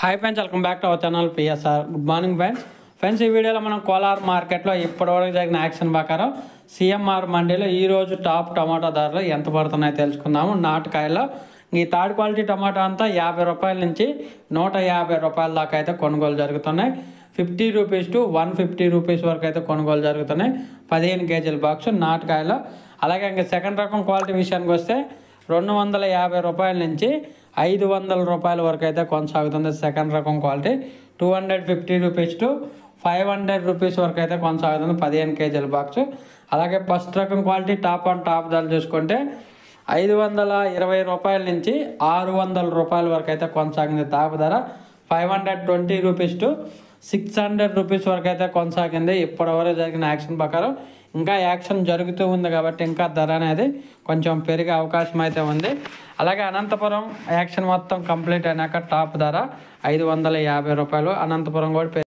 hi friends welcome back to our channel PSR good morning friends friends ఈ వీడియోలో మనం కోలార్ మార్కెట్లో ఇప్పటివరకు జరిగిన యాక్షన్ ప్రకారం సిఎంఆర్ మండీలో ఈ రోజు టాప్ టమాటా ధరలు ఎంత పడుతున్నాయో తెలుసుకుందాము నాటుకాయలో ఈ థర్డ్ క్వాలిటీ టమాటా అంతా యాభై రూపాయల నుంచి నూట యాభై రూపాయల దాకా అయితే కొనుగోలు జరుగుతున్నాయి fifty rupees to one fifty rupees వరకు అయితే కొనుగోలు జరుగుతున్నాయి పదిహేను కేజీల బాక్స్ నాటుకాయలో అలాగే ఇంకా సెకండ్ రకం క్వాలిటీ విషయానికి వస్తే రెండు వందల యాభై రూపాయల నుంచి ఐదు వందల రూపాయల వరకు అయితే కొనసాగుతుంది సెకండ్ రకం quality two hundred fifty rupees to five hundred rupees వరకు అయితే కొనసాగుతుంది పదిహేను కేజీల బాక్స్ అలాగే ఫస్ట్ రకం క్వాలిటీ టాప్ అండ్ టాప్ ధరలు చూసుకుంటే ఐదు వందల ఇరవై రూపాయల నుంచి ఆరు వందల రూపాయల వరకు అయితే కొనసాగింది తాపు ధర five hundred twenty rupees to six hundred rupees వరకు అయితే కొనసాగింది ఇప్పటివరకు జరిగిన యాక్షన్ ప్రకారం ఇంకా యాక్షన్ జరుగుతూ ఉంది కాబట్టి ఇంకా ధర అనేది కొంచెం పెరిగే అవకాశం అయితే ఉంది అలాగే అనంతపురం యాక్షన్ మొత్తం కంప్లీట్ అయినాక టాప్ ధర ఐదు వందల యాభై రూపాయలు అనంతపురం కూడా పెరిగి